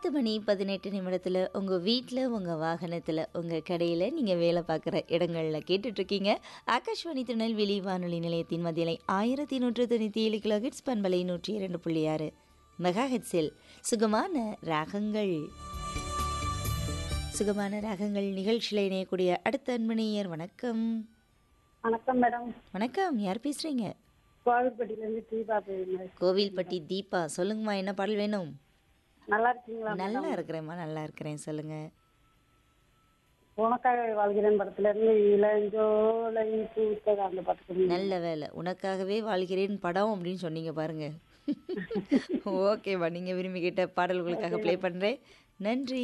பத்து மணி பதினெட்டு நிமிடத்தில் உங்கள் வீட்டில் உங்கள் வாகனத்தில் உங்கள் கடையில் நீங்கள் வேலை பார்க்குற இடங்களில் கேட்டுட்ருக்கீங்க ஆகாஷ்வாணி திருநெல்வேலி வானொலி நிலையத்தின் மதியலை ஆயிரத்தி நூற்று தொண்ணூற்றி ஏழு கிலோ ஹெட்ஸ் பண்பலை நூற்றி இரண்டு புள்ளி ஆறு மெகா ஹெட்ஸில் சுகமான ராகங்கள் சுகமான ராகங்கள் நிகழ்ச்சியில் இணையக்கூடிய அடுத்த அன்பணியர் வணக்கம் வணக்கம் மேடம் வணக்கம் யார் பேசுகிறீங்க கோவில்பட்டியிலேருந்து தீபா பேசுகிறேன் கோவில்பட்டி தீபா சொல்லுங்கம்மா என்ன பாடல் வேணும் நல்லா இருக்கீங்களா நல்லா இருக்கிறேம்மா நல்லா இருக்கிறேன் சொல்லுங்கள் உனக்காக வாழ்கிறேன் படத்துல இருந்து இளஞ்சோலை பூத்தது அந்த படத்துக்கு நல்ல வேலை உனக்காகவே வாழ்கிறேன் படம் அப்படின்னு சொன்னீங்க பாருங்க ஓகேம்மா நீங்கள் விரும்பி கேட்ட பாடல் உங்களுக்காக ப்ளே பண்ணுறேன் நன்றி